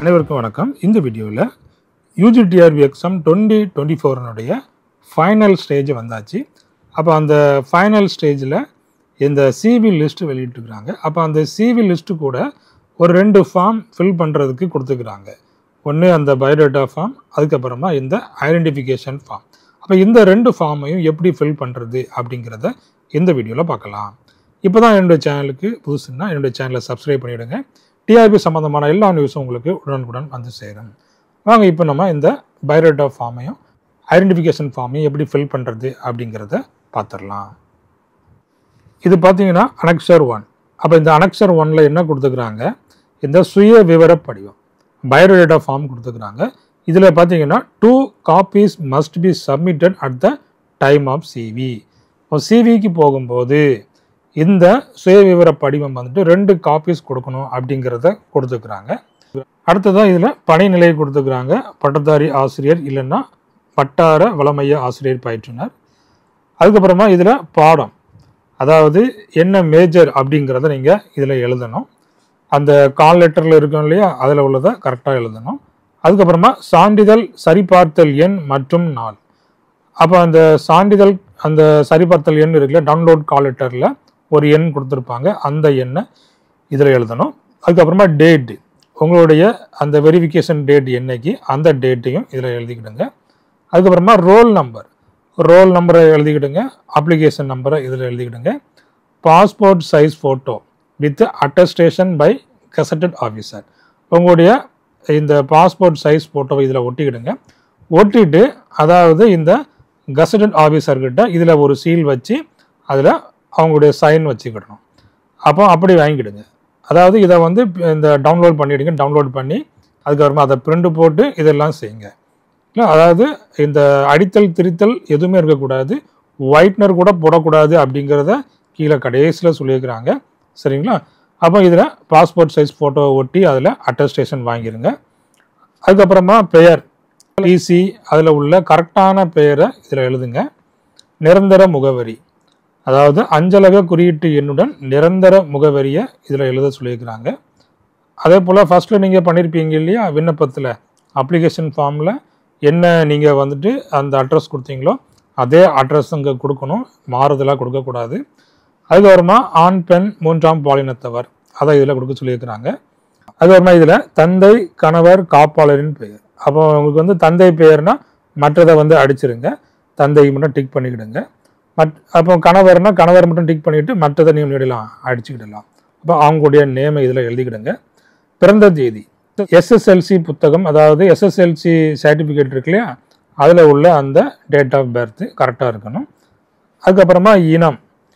அனைவருக்கும் வணக்கம் இந்த வீடியோவில் யூஜிடிஆர்பி எக்ஸாம் டுவெண்ட்டி டுவெண்ட்டி ஃபோர்னுடைய ஃபைனல் ஸ்டேஜ் வந்தாச்சு அப்போ அந்த ஃபைனல் ஸ்டேஜில் இந்த சிவி லிஸ்ட்டு வெளியிட்டிருக்கிறாங்க அப்போ அந்த சிவி லிஸ்ட்டு கூட ஒரு ரெண்டு ஃபார்ம் ஃபில் பண்ணுறதுக்கு கொடுத்துக்கிறாங்க ஒன்று அந்த பயோடேட்டா ஃபார்ம் அதுக்கப்புறமா இந்த ஐடென்டிஃபிகேஷன் ஃபார்ம் அப்போ இந்த ரெண்டு ஃபார்மையும் எப்படி ஃபில் பண்ணுறது அப்படிங்கிறத இந்த வீடியோவில் பார்க்கலாம் இப்போ தான் என்னுடைய சேனலுக்கு புதுசுன்னா என்னுடைய சேனலை சப்ஸ்கிரைப் பண்ணிவிடுங்க டிஆர்பி சம்மந்தமான எல்லா நியூஸும் உங்களுக்கு உடனுக்குடன் வந்து சேரும் வாங்க இப்போ நம்ம இந்த பயோடேட்டா ஃபார்மையும் ஐடென்டிஃபிகேஷன் ஃபார்மையும் எப்படி ஃபில் பண்ணுறது அப்படிங்கிறத பார்த்துடலாம் இது பார்த்தீங்கன்னா அனக்சர் ஒன் அப்போ இந்த அனக்சர் ஒனில் என்ன கொடுத்துக்கிறாங்க இந்த சுய விவர படிவம் பயோடேட்டா ஃபார்ம் கொடுத்துக்கிறாங்க இதில் பார்த்தீங்கன்னா two copies must be submitted at the time of CV இப்போ சிவிக்கு போகும்போது இந்த சுயவிவர படிவம் வந்துட்டு ரெண்டு காப்பீஸ் கொடுக்கணும் அப்படிங்கிறத கொடுத்துக்கிறாங்க அடுத்ததாக இதில் பணிநிலை கொடுத்துக்கிறாங்க பட்டதாரி ஆசிரியர் இல்லைன்னா பட்டார வளமைய ஆசிரியர் பயிற்றுனர் அதுக்கப்புறமா இதில் பாடம் அதாவது என்ன மேஜர் அப்படிங்கிறத நீங்கள் இதில் எழுதணும் அந்த கால் லெட்டரில் இருக்கும் இல்லையா அதில் உள்ளதை கரெக்டாக எழுதணும் அதுக்கப்புறமா சான்றிதழ் சரிபார்த்தல் எண் மற்றும் நாள் அப்போ அந்த சான்றிதழ் அந்த சரிபார்த்தல் எண் இருக்குல்ல டவுன்லோட் கால் லெட்டரில் ஒரு எண் கொடுத்துருப்பாங்க அந்த எண்ணை இதில் எழுதணும் அதுக்கப்புறமா டேட்டு உங்களுடைய அந்த வெரிஃபிகேஷன் டேட் என்னைக்கு அந்த டேட்டையும் இதில் எழுதிக்கிடுங்க அதுக்கப்புறமா ரோல் நம்பர் ரோல் நம்பரை எழுதிக்கிடுங்க அப்ளிகேஷன் நம்பரை இதில் எழுதிக்கிடுங்க passport size photo with attestation by gazetted officer உங்களுடைய இந்த பாஸ்போர்ட் சைஸ் ஃபோட்டோவை இதில் ஒட்டிக்கிடுங்க ஒட்டிட்டு அதாவது இந்த கசட்டட் ஆஃபீஸர்கிட்ட இதில் ஒரு சீல் வச்சு அதில் அவங்களுடைய சைன் வச்சுக்கிடணும் அப்போ அப்படி வாங்கிக்கிடுங்க அதாவது இதை வந்து இந்த டவுன்லோட் பண்ணிவிடுங்க டவுன்லோட் பண்ணி அதுக்கப்புறமா அதை பிரிண்ட் போட்டு இதெல்லாம் செய்யுங்க இல்லை அதாவது இந்த அடித்தல் திரித்தல் எதுவுமே இருக்கக்கூடாது ஒயிட்னர் கூட போடக்கூடாது அப்படிங்கிறத கீழே கடைசியில் சொல்லியிருக்கிறாங்க சரிங்களா அப்போ இதில் பாஸ்போர்ட் சைஸ் ஃபோட்டோ ஒட்டி அதில் அட்டஸ்டேஷன் வாங்கிடுங்க அதுக்கப்புறமா பெயர் ஈசி அதில் உள்ள கரெக்டான பெயரை இதில் எழுதுங்க நிரந்தர முகவரி அதாவது அஞ்சலக குறியீட்டு எண்ணுடன் நிரந்தர முகவரியை இதில் எழுத சொல்லியிருக்கிறாங்க அதே போல் ஃபஸ்ட்டில் நீங்கள் பண்ணியிருப்பீங்க இல்லையா விண்ணப்பத்தில் அப்ளிகேஷன் ஃபார்மில் என்ன நீங்கள் வந்துட்டு அந்த அட்ரஸ் கொடுத்தீங்களோ அதே அட்ரஸ் அங்கே கொடுக்கணும் மாறுதலாக கொடுக்கக்கூடாது அதுக்கப்புறமா ஆண் பெண் மூன்றாம் பாலினத்தவர் அதை இதில் கொடுக்க சொல்லியிருக்கிறாங்க அதுக்கப்புறமா இதில் தந்தை கணவர் காப்பாளரின் பெயர் அப்போ உங்களுக்கு வந்து தந்தை பெயர்னா மற்றதை வந்து அடிச்சிருங்க தந்தை மட்டும் டிக் பண்ணிக்கிடுங்க மட் அப்போ கணவர்னா கணவர் மட்டும் டிக் பண்ணிவிட்டு மற்றதை நீங்கள் முன்னாடிலாம் அடிச்சுக்கிடலாம் அப்போ அவங்களுடைய நேமை இதில் எழுதிக்கிடுங்க பிறந்த தேதி எஸ்எஸ்எல்சி புத்தகம் அதாவது எஸ்எஸ்எல்சி சர்டிஃபிகேட் இருக்கு இல்லையா அதில் உள்ள அந்த டேட் ஆஃப் பர்த் கரெக்டாக இருக்கணும் அதுக்கப்புறமா இனம்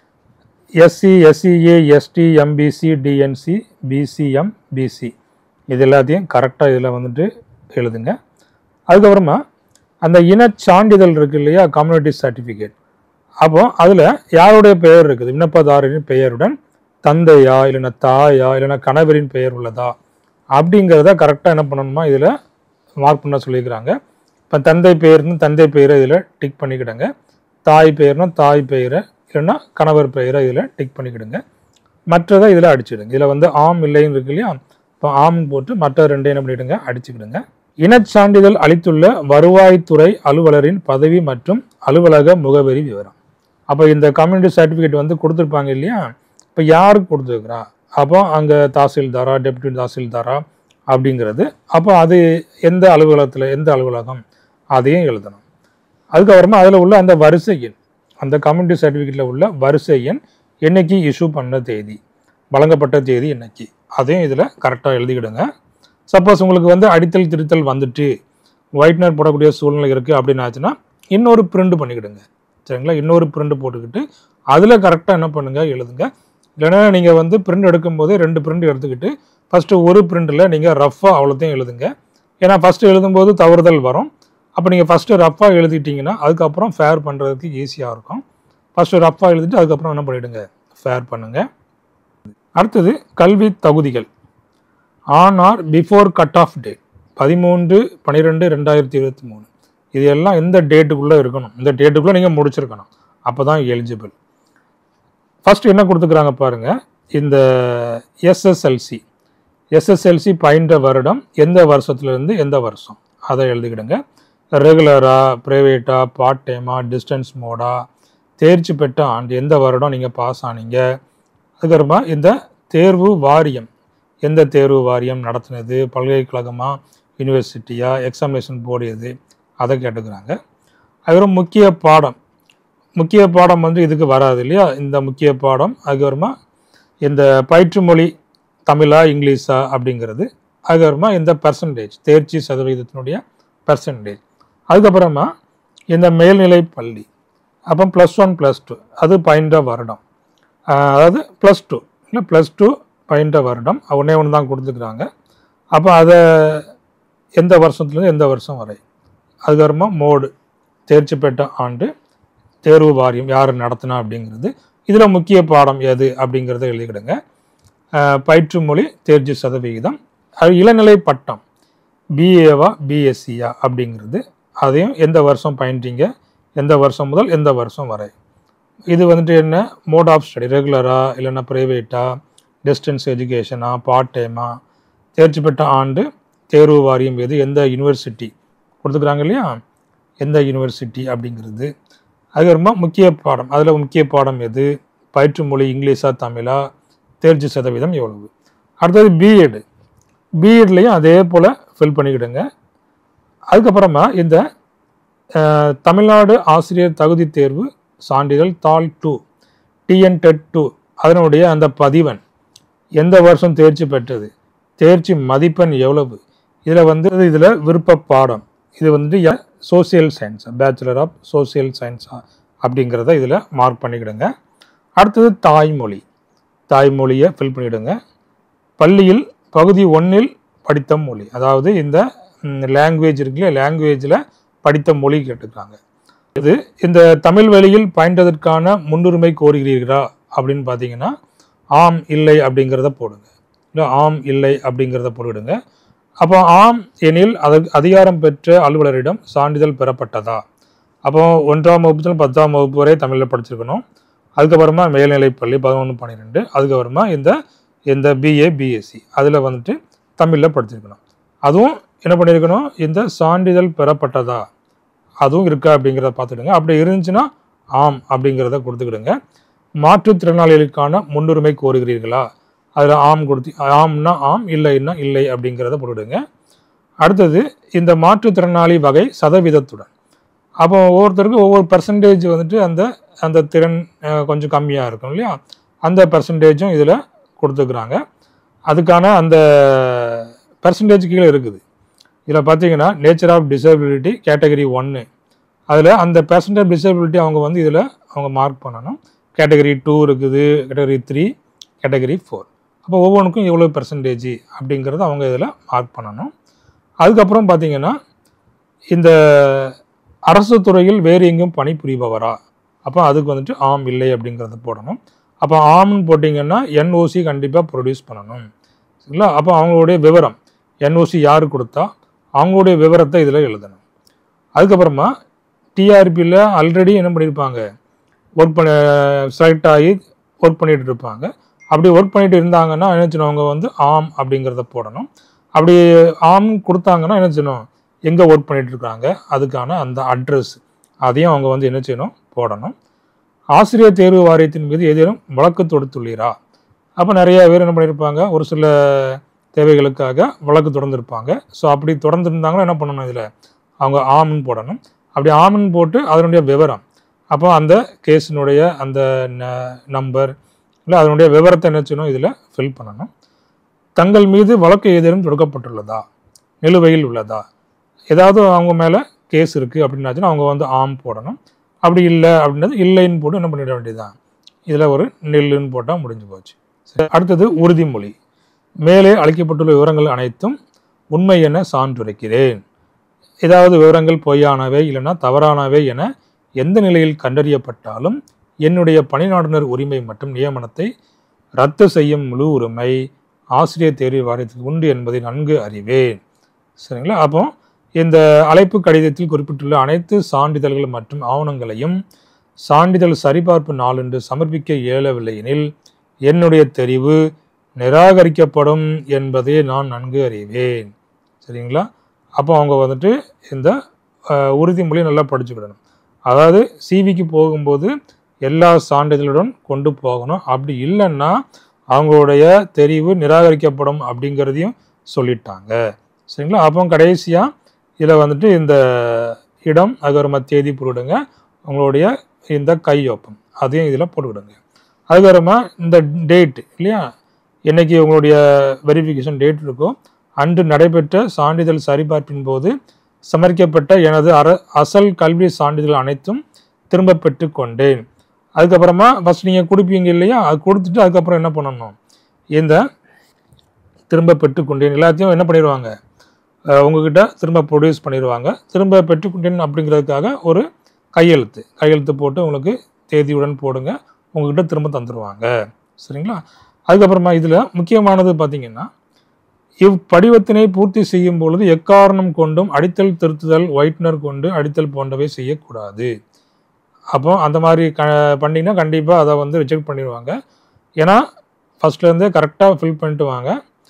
SC SCA ST MBC DNC BCM BC இது எல்லாத்தையும் கரெக்டாக இதில் வந்துட்டு எழுதுங்க அதுக்கப்புறமா அந்த இனச் சான்றிதழ் இருக்கு இல்லையா கம்யூனிட்டி சர்டிஃபிகேட் அப்போ அதில் யாருடைய பெயர் இருக்குது விண்ணப்பதாரரின் பெயருடன் தந்தையா இல்லைன்னா தாயா இல்லைன்னா கணவரின் பெயர் உள்ளதா அப்படிங்கிறத கரெக்டாக என்ன பண்ணணுமா இதில் மார்க் பண்ண சொல்லியிருக்கிறாங்க இப்போ தந்தை பெயர்னு தந்தை பெயரை இதில் டிக் பண்ணிக்கிடுங்க தாய் பெயர்னா தாய் பெயரை இல்லைன்னா கணவர் பெயரை இதில் டிக் பண்ணிக்கிடுங்க மற்றதை இதில் அடிச்சிடுங்க இதில் வந்து ஆம் இல்லைன்னு இருக்கு இல்லையா இப்போ ஆம் போட்டு மற்ற ரெண்டையும் என்ன பண்ணிவிடுங்க அடிச்சுக்கிடுங்க இனச் சான்றிதழ் அளித்துள்ள வருவாய்த்துறை அலுவலரின் பதவி மற்றும் அலுவலக முகவரி விவரம் அப்போ இந்த கம்யூனிட்டி சர்டிஃபிகேட் வந்து கொடுத்துருப்பாங்க இல்லையா இப்போ யாருக்கு கொடுத்துருக்குறா அப்போ அங்கே தாசில்தாரா டெப்யூட்டி தாசில்தாரா அப்படிங்கிறது அப்போ அது எந்த அலுவலகத்தில் எந்த அலுவலகம் அதையும் எழுதணும் அதுக்கப்புறமா அதில் உள்ள அந்த வரிசை எண் அந்த கம்யூனிட்டி சர்டிஃபிகேட்டில் உள்ள வரிசை எண் என்னைக்கு இஷ்யூ பண்ண தேதி வழங்கப்பட்ட தேதி என்னைக்கு அதையும் இதில் கரெக்டாக எழுதிக்கிடுங்க சப்போஸ் உங்களுக்கு வந்து அடித்தல் திருத்தல் வந்துட்டு ஒயிட்னர் போடக்கூடிய சூழ்நிலை இருக்குது அப்படின்னு ஆச்சுன்னா இன்னொரு பிரிண்ட் பண்ணிக்கிடுங்க சரிங்களா இன்னொரு பிரிண்ட் போட்டுக்கிட்டு அதில் கரெக்டாக என்ன பண்ணுங்கள் எழுதுங்க இல்லைன்னா நீங்கள் வந்து பிரிண்ட் எடுக்கும்போது ரெண்டு பிரிண்ட் எடுத்துக்கிட்டு ஃபஸ்ட்டு ஒரு பிரிண்டில் நீங்கள் ரஃப்பாக அவ்வளோத்தையும் எழுதுங்க ஏன்னா ஃபஸ்ட்டு எழுதும்போது தவறுதல் வரும் அப்போ நீங்கள் ஃபஸ்ட்டு ரஃப்பாக எழுதிட்டீங்கன்னா அதுக்கப்புறம் ஃபேர் பண்ணுறதுக்கு ஈஸியாக இருக்கும் ஃபஸ்ட்டு ரஃப்பாக எழுதிட்டு அதுக்கப்புறம் என்ன பண்ணிவிடுங்க ஃபேர் பண்ணுங்கள் அடுத்தது கல்வி தகுதிகள் on or before cut off date பதிமூன்று பன்னிரெண்டு ரெண்டாயிரத்தி இருபத்தி மூணு இது எல்லாம் எந்த டேட்டுக்குள்ளே இருக்கணும் இந்த டேட்டுக்குள்ளே நீங்கள் முடிச்சிருக்கணும் அப்போ தான் எலிஜிபிள் ஃபஸ்ட்டு என்ன கொடுத்துக்கிறாங்க பாருங்கள் இந்த எஸ்எஸ்எல்சி எஸ்எஸ்எல்சி பயின்ற வருடம் எந்த வருஷத்துலேருந்து எந்த வருஷம் அதை எழுதிக்கிடுங்க ரெகுலரா ப்ரைவேட்டா பார்ட் டைமா டிஸ்டன்ஸ் மோடா தேர்ச்சி பெற்ற ஆண்டு எந்த வருடம் நீங்கள் பாஸ் ஆனீங்க அதுக்கப்புறமா இந்த தேர்வு வாரியம் எந்த தேர்வு வாரியம் நடத்துனது பல்கலைக்கழகமா யூனிவர்சிட்டியா எக்ஸாமினேஷன் போர்டு எது அதை கேட்டுக்கிறாங்க அதுக்கப்புறம் முக்கிய பாடம் முக்கிய பாடம் வந்து இதுக்கு வராது இல்லையா இந்த முக்கிய பாடம் அதுக்கப்புறமா இந்த பயிற்று மொழி தமிழா இங்கிலீஷா அப்படிங்கிறது அதுக்கப்புறமா இந்த பர்சன்டேஜ் தேர்ச்சி சதவீதத்தினுடைய பர்சன்டேஜ் அதுக்கப்புறமா இந்த மேல்நிலை பள்ளி அப்போ ப்ளஸ் ஒன் ப்ளஸ் டூ அது பயின்ற வருடம் ஆஹ் அதாவது ப்ளஸ் டூ இல்லை ப்ளஸ் டூ பயின்ற வருடம் ஒன்றே ஒன்று தான் கொடுத்துக்கிறாங்க அப்போ அதை எந்த வருஷத்துலேருந்து எந்த வருஷம் வரை அதுக்கப்புறமா மோடு தேர்ச்சி பெற்ற ஆண்டு தேர்வு வாரியம் யார் நடத்தினா அப்படிங்கிறது இதில் முக்கிய பாடம் எது அப்படிங்கிறத எழுதிக்கிடுங்க ஆஹ் பயிற்று மொழி தேர்ச்சி சதவிகிதம் அது இளநிலை பட்டம் பிஏவா பிஎஸ்சியா அப்படிங்கிறது அதையும் எந்த வருஷம் பயின்றீங்க எந்த வருஷம் முதல் எந்த வருஷம் வரை இது வந்துட்டு என்ன மோட் ஆஃப் ஸ்டடி ரெகுலரா இல்லைன்னா ப்ரைவேட்டா டிஸ்டன்ஸ் எஜுகேஷனா பார்ட் டைமா தேர்ச்சி பெற்ற ஆண்டு தேர்வு வாரியம் எது எந்த யூனிவர்சிட்டி கொடுத்துக்கிறாங்க இல்லையா எந்த யூனிவர்சிட்டி அப்படிங்கிறது அதுக்கப்புறமா முக்கிய பாடம் அதில் முக்கிய பாடம் எது பயிற்று மொழி இங்கிலீஷா தமிழா தேர்ச்சி சதவீதம் எவ்வளவு அடுத்தது பிஎட் பிஎட்லேயும் அதே போல் ஃபில் பண்ணிக்கிடுங்க அதுக்கப்புறமா இந்த அஹ், தமிழ்நாடு ஆசிரியர் தகுதி தேர்வு சான்றிதழ் தாள் டூ டிஎன் டெட் டூ அதனுடைய அந்த பதிவன் எந்த வருஷம் தேர்ச்சி பெற்றது தேர்ச்சி மதிப்பெண் எவ்வளவு இதில் வந்து இதில் விருப்ப பாடம் இது வந்து social science bachelor of social சயின்ஸா அப்படிங்கிறத இதில் மார்க் பண்ணிக்கிடுங்க அடுத்தது தாய்மொழி தாய்மொழியை ஃபில் பண்ணிவிடுங்க பள்ளியில் பகுதி ஒன்றில் படித்த மொழி அதாவது இந்த லாங்குவேஜ் இருக்குல்ல லாங்குவேஜில் படித்த மொழி கேட்டுக்கிறாங்க இது இந்த தமிழ் வழியில் பயின்றதற்கான முன்னுரிமை கோருகிறீர்களா அப்படின்னு பார்த்தீங்கன்னா ஆம் இல்லை அப்படிங்கிறத போடுங்க இல்லை ஆம் இல்லை அப்படிங்கிறத போட்டுவிடுங்க அப்போ ஆம் எனில் அதற்கு அதிகாரம் பெற்ற அலுவலரிடம் சான்றிதழ் பெறப்பட்டதா அப்போ ஒன்றாம் வகுப்புல பத்தாம் வகுப்பு வரை தமிழில் படிச்சிருக்கணும் அதுக்கப்புறமா மேல்நிலைப் பள்ளி பதினொன்று பன்னிரெண்டு அதுக்கப்புறமா இந்த இந்த பிஏ பிஎஸ்சி அதில் வந்துட்டு தமிழில் படிச்சிருக்கணும் அதுவும் என்ன பண்ணியிருக்கணும் இந்த சான்றிதழ் பெறப்பட்டதா அதுவும் இருக்கா அப்படிங்கிறத பார்த்துடுங்க அப்படி இருந்துச்சுன்னா ஆம் அப்படிங்கிறத கொடுத்துக்கிடுங்க மாற்றுத்திறனாளிகளுக்கான முன்னுரிமை கோருகிறீர்களா அதில் ஆம் கொடுத்து ஆம்னா ஆம் இல்லைன்னா இல்லை அப்படிங்கிறத போட்டுடுங்க அடுத்தது இந்த மாற்றுத்திறனாளி வகை சதவீதத்துடன் அப்போ ஒவ்வொருத்தருக்கும் ஒவ்வொரு பர்சன்டேஜ் வந்துட்டு அந்த அந்த திறன் அஹ், கொஞ்சம் கம்மியாக இருக்கும் இல்லையா அந்த பர்சன்டேஜும் இதில் கொடுத்துக்கிறாங்க அதுக்கான அந்த பர்சன்டேஜ் கீழே இருக்குது இதில் பார்த்தீங்கன்னா நேச்சர் ஆஃப் டிசபிலிட்டி கேட்டகரி ஒன்று அதில் அந்த பெர்சன்டேஜ் டிசபிலிட்டி அவங்க வந்து இதில் அவங்க மார்க் பண்ணணும் கேட்டகரி டூ இருக்குது கேட்டகரி த்ரீ கேட்டகரி ஃபோர் அப்போ ஒவ்வொன்றுக்கும் எவ்வளோ பெர்சன்டேஜ் அப்படிங்கிறத அவங்க இதில் மார்க் பண்ணணும் அதுக்கப்புறம் பார்த்தீங்கன்னா இந்த அரசு துறையில் வேறு எங்கேயும் பணிபுரிபவரா அப்போ அதுக்கு வந்துட்டு ஆம் இல்லை அப்படிங்கிறத போடணும் அப்போ ஆம்னு போட்டிங்கன்னா என்ஓசி கண்டிப்பாக ப்ரொடியூஸ் பண்ணணும் சரிங்களா அப்போ அவங்களுடைய விவரம் என்ஓசி யார் கொடுத்தா அவங்களுடைய விவரத்தை இதில் எழுதணும் அதுக்கப்புறமா டிஆர்பியில் ஆல்ரெடி என்ன பண்ணியிருப்பாங்க ஒர்க் பண்ண செலக்ட் ஆகி ஒர்க் பண்ணிட்டு இருப்பாங்க அப்படி ஒர்க் பண்ணிட்டு இருந்தாங்கன்னா என்ன செய்யணும் அவங்க வந்து ஆம் அப்படிங்கிறத போடணும் அப்படி ஆம் கொடுத்தாங்கன்னா என்ன செய்யணும் எங்கே ஒர்க் பண்ணிட்டு இருக்காங்க அதுக்கான அந்த அட்ரஸ் அதையும் அவங்க வந்து என்ன செய்யணும் போடணும் ஆசிரியர் தேர்வு வாரியத்தின் மீது ஏதேனும் வழக்கு தொடுத்துள்ளீரா அப்போ நிறைய பேர் என்ன பண்ணியிருப்பாங்க ஒரு சில தேவைகளுக்காக வழக்கு தொடர்ந்துருப்பாங்க ஸோ அப்படி தொடர்ந்துருந்தாங்கன்னா என்ன பண்ணணும் இதில் அவங்க ஆம்னு போடணும் அப்படி ஆம்னு போட்டு அதனுடைய விவரம் அப்போ அந்த கேஸினுடைய அந்த நம்பர் இல்லை அதனுடைய விவரத்தை என்ன செய்யணும் இதில் ஃபில் பண்ணணும் தங்கள் மீது வழக்கு ஏதேனும் தொடுக்கப்பட்டுள்ளதா நிலுவையில் உள்ளதா ஏதாவது அவங்க மேலே கேஸ் இருக்குது அப்படின்னாச்சுன்னா அவங்க வந்து ஆம் போடணும் அப்படி இல்லை அப்படின்றது இல்லைன்னு போட்டு என்ன பண்ணிட வேண்டியதுதான் இதில் ஒரு நெல்லுன்னு போட்டால் முடிஞ்சு போச்சு சரி, அடுத்தது உறுதிமொழி மேலே அளிக்கப்பட்டுள்ள விவரங்கள் அனைத்தும் உண்மை என சான்றுரைக்கிறேன் ஏதாவது விவரங்கள் பொய்யானவை இல்லைன்னா தவறானவை என எந்த நிலையில் கண்டறியப்பட்டாலும் என்னுடைய பணிநாடுனர் உரிமை மற்றும் நியமனத்தை ரத்து செய்யும் முழு உரிமை ஆசிரியர் தேர்வு வாரியத்துக்கு உண்டு என்பதை நன்கு அறிவேன் சரிங்களா அப்போ இந்த அழைப்பு கடிதத்தில் குறிப்பிட்டுள்ள அனைத்து சான்றிதழ்கள் மற்றும் ஆவணங்களையும் சான்றிதழ் சரிபார்ப்பு நாளன்று சமர்ப்பிக்க இயலவில்லை எனில் என்னுடைய தெரிவு நிராகரிக்கப்படும் என்பதை நான் நன்கு அறிவேன் சரிங்களா அப்போ அவங்க வந்துட்டு இந்த அஹ், உறுதிமொழியை நல்லா படிச்சுக்கிடணும் அதாவது சிவிக்கு போகும்போது எல்லா சான்றிதழுடன் கொண்டு போகணும் அப்படி இல்லைன்னா அவங்களுடைய தெரிவு நிராகரிக்கப்படும் அப்படிங்கிறதையும் சொல்லிட்டாங்க சரிங்களா அப்போ கடைசியாக இதில் வந்துட்டு இந்த இடம் அதுக்கப்புறமா தேதி போட்டுவிடுங்க உங்களுடைய இந்த கையொப்பம் அதையும் இதில் போட்டுவிடுங்க அதுக்கப்புறமா இந்த டேட் இல்லையா என்னைக்கு உங்களுடைய வெரிஃபிகேஷன் டேட் இருக்கோ அன்று நடைபெற்ற சான்றிதழ் சரிபார்ப்பின் போது சமர்ப்பிக்கப்பட்ட எனது அர அசல் கல்வி சான்றிதழ் அனைத்தும் திரும்ப பெற்றுக்கொண்டேன் அதுக்கப்புறமா ஃபஸ்ட் நீங்கள் கொடுப்பீங்க இல்லையா அது கொடுத்துட்டு அதுக்கப்புறம் என்ன பண்ணணும் இந்த திரும்ப பெற்றுக்கொண்டேன் எல்லாத்தையும் என்ன பண்ணிடுவாங்க அஹ் உங்ககிட்ட திரும்ப ப்ரொடியூஸ் பண்ணிடுவாங்க திரும்ப பெற்றுக்கொண்டேன் அப்படிங்கிறதுக்காக ஒரு கையெழுத்து கையெழுத்து போட்டு உங்களுக்கு தேதியுடன் போடுங்க உங்ககிட்ட திரும்ப தந்துடுவாங்க சரிங்களா அதுக்கப்புறமா இதில் முக்கியமானது பார்த்தீங்கன்னா இவ்வடிவத்தினை பூர்த்தி செய்யும் பொழுது எக்காரணம் கொண்டும் அடித்தல் திருத்துதல் ஒயிட்னர் கொண்டு அடித்தல் போன்றவை செய்யக்கூடாது அப்போ அந்த மாதிரி க பண்ணிங்கன்னா கண்டிப்பாக அதை வந்து ரிஜெக்ட் பண்ணிடுவாங்க ஏன்னா ஃபஸ்ட்லேருந்தே கரெக்டாக ஃபில் பண்ணிட்டு வாங்க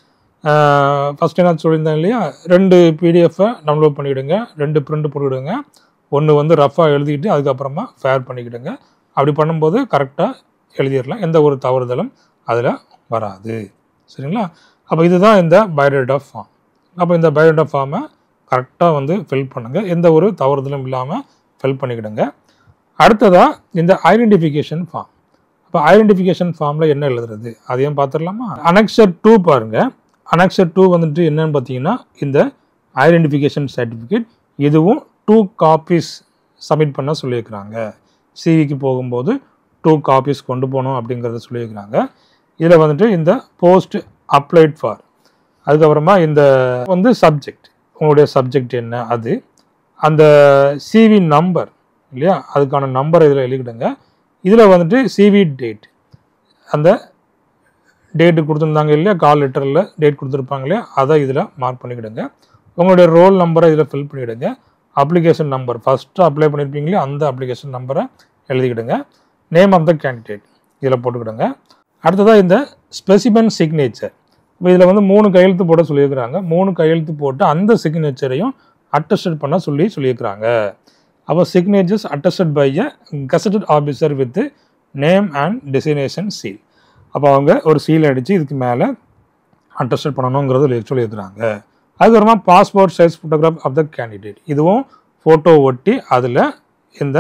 ஃபஸ்ட் என்ன சொல்லியிருந்தேன் இல்லையா ரெண்டு பிடிஎஃப்பை டவுன்லோட் பண்ணிக்கிடுங்க ரெண்டு பிரிண்ட் போட்டுக்கிடுங்க ஒன்று வந்து ரஃபாக எழுதிக்கிட்டு அதுக்கப்புறமா ஃபேர் பண்ணிக்கிடுங்க அப்படி பண்ணும்போது கரெக்டாக எழுதிடலாம் எந்த ஒரு தவறுதலும் அதில் வராது சரிங்களா அப்போ இதுதான் இந்த பயோடேட்டா ஃபார்ம் அப்போ இந்த பயோடேட்டா ஃபார்மை கரெக்டாக வந்து ஃபில் பண்ணுங்கள் எந்த ஒரு தவறுதலும் இல்லாமல் ஃபில் பண்ணிக்கிடுங்க அடுத்ததாக இந்த ஐடென்டிஃபிகேஷன் ஃபார்ம் அப்போ ஐடென்டிஃபிகேஷன் ஃபார்மில் என்ன எழுதுறது அதையும் பார்த்துடலாமா அனெக்சர் டூ பாருங்கள் அனெக்சர் டூ வந்துட்டு என்னன்னு பார்த்தீங்கன்னா இந்த ஐடென்டிஃபிகேஷன் சர்டிஃபிகேட் இதுவும் டூ காப்பீஸ் சப்மிட் பண்ண சொல்லியிருக்கிறாங்க சிவிக்கு போகும்போது டூ காப்பீஸ் கொண்டு போகணும் அப்படிங்கிறத சொல்லியிருக்கிறாங்க இதில் வந்துட்டு இந்த போஸ்ட் அப்ளைட் ஃபார் அதுக்கப்புறமா இந்த வந்து சப்ஜெக்ட் உங்களுடைய சப்ஜெக்ட் என்ன அது அந்த சிவி நம்பர் இல்லையா அதுக்கான நம்பரை இதில் எழுதிக்கிடுங்க இதில் வந்துட்டு சிவி டேட் அந்த டேட்டு கொடுத்துருந்தாங்க இல்லையா கால் லெட்டரில் டேட் கொடுத்துருப்பாங்க இல்லையா அதை இதில் மார்க் பண்ணிக்கிடுங்க உங்களுடைய ரோல் நம்பரை இதில் ஃபில் பண்ணிவிடுங்க அப்ளிகேஷன் நம்பர் ஃபஸ்ட்டு அப்ளை பண்ணியிருப்பீங்களே அந்த அப்ளிகேஷன் நம்பரை எழுதிக்கிடுங்க நேம் ஆஃப் த கேண்டிடேட் இதில் போட்டுக்கிடுங்க அடுத்ததாக இந்த ஸ்பெசிமென் சிக்னேச்சர் இப்போ இதில் வந்து மூணு கையெழுத்து போட சொல்லியிருக்கிறாங்க மூணு கையெழுத்து போட்டு அந்த சிக்னேச்சரையும் அட்டஸ்டட் பண்ண சொல்லி சொல்லியிருக்கிறாங்க அப்போ signatures attested by a gazetted officer with name and designation seal அப்போ அவங்க ஒரு சீல் அடித்து இதுக்கு மேலே அட்டஸ்டட் பண்ணணுங்கிறது சொல்லி- சொல்லியிருக்கிறாங்க அதுக்கப்புறமா passport size photograph of the candidate இதுவும் ஃபோட்டோ ஒட்டி அதில் இந்த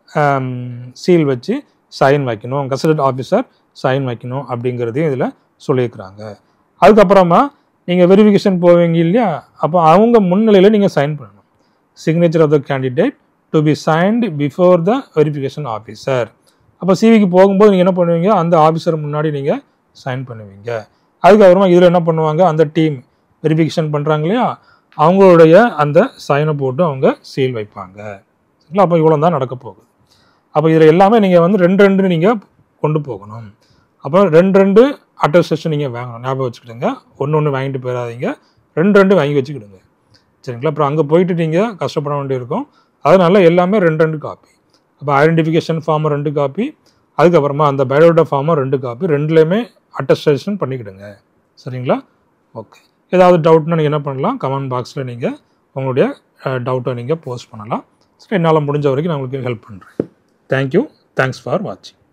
சீல் வச்சு சைன் வைக்கணும் கசடட் ஆஃபீஸர் சைன் வைக்கணும் அப்படிங்கிறதையும் இதில் சொல்லியிருக்கிறாங்க அதுக்கப்புறமா நீங்கள் வெரிஃபிகேஷன் போவீங்க இல்லையா அப்போ அவங்க முன்னிலையில் நீங்கள் சைன் பண்ணணும் signature of the candidate to be signed before the verification officer அப்போ சிவிக்கு போகும்போது நீங்கள் என்ன பண்ணுவீங்க அந்த ஆஃபீஸர் முன்னாடி நீங்கள் சைன் பண்ணுவீங்க அதுக்கப்புறமா இதில் என்ன பண்ணுவாங்க அந்த டீம் வெரிஃபிகேஷன் பண்ணுறாங்க இல்லையா அவங்களுடைய அந்த சைனை போட்டு அவங்க சீல் வைப்பாங்க சரிங்களா அப்போ இவ்வளோ தான் நடக்க போகுது அப்போ இதில் எல்லாமே நீங்கள் வந்து ரெண்டு ரெண்டு நீங்கள் கொண்டு போகணும் அப்போ ரெண்டு ரெண்டு அட்டஸ்டேஷன் நீங்கள் வாங்கணும் ஞாபகம் வச்சுக்கிடுங்க ஒன்று ஒன்று வாங்கிட்டு போயிடாதீங்க ரெண்டு ரெண்டு வாங்கி வச்சுக்கிடுங்க சரிங்களா அப்புறம் அங்கே போயிட்டு நீங்கள் கஷ்டப்பட வேண்டியிருக்கும் அதனால எல்லாமே ரெண்டு ரெண்டு காப்பி அப்போ ஐடென்டிஃபிகேஷன் ஃபார்மை ரெண்டு காப்பி அதுக்கப்புறமா அந்த பயோடேட்டா ஃபார்மை ரெண்டு காப்பி ரெண்டுலேயுமே அட்டஸ்டேஷன் பண்ணிக்கிடுங்க சரிங்களா ஓகே ஏதாவது டவுட்னா நீங்கள் என்ன பண்ணலாம் கமெண்ட் பாக்ஸில் நீங்கள் உங்களுடைய டவுட்டை நீங்கள் போஸ்ட் பண்ணலாம் சரி என்னால் முடிஞ்ச வரைக்கும் நான் உங்களுக்கு ஹெல்ப் பண்ணுறேன் தேங்க்யூ தேங்க்ஸ் ஃபார் வாட்சிங்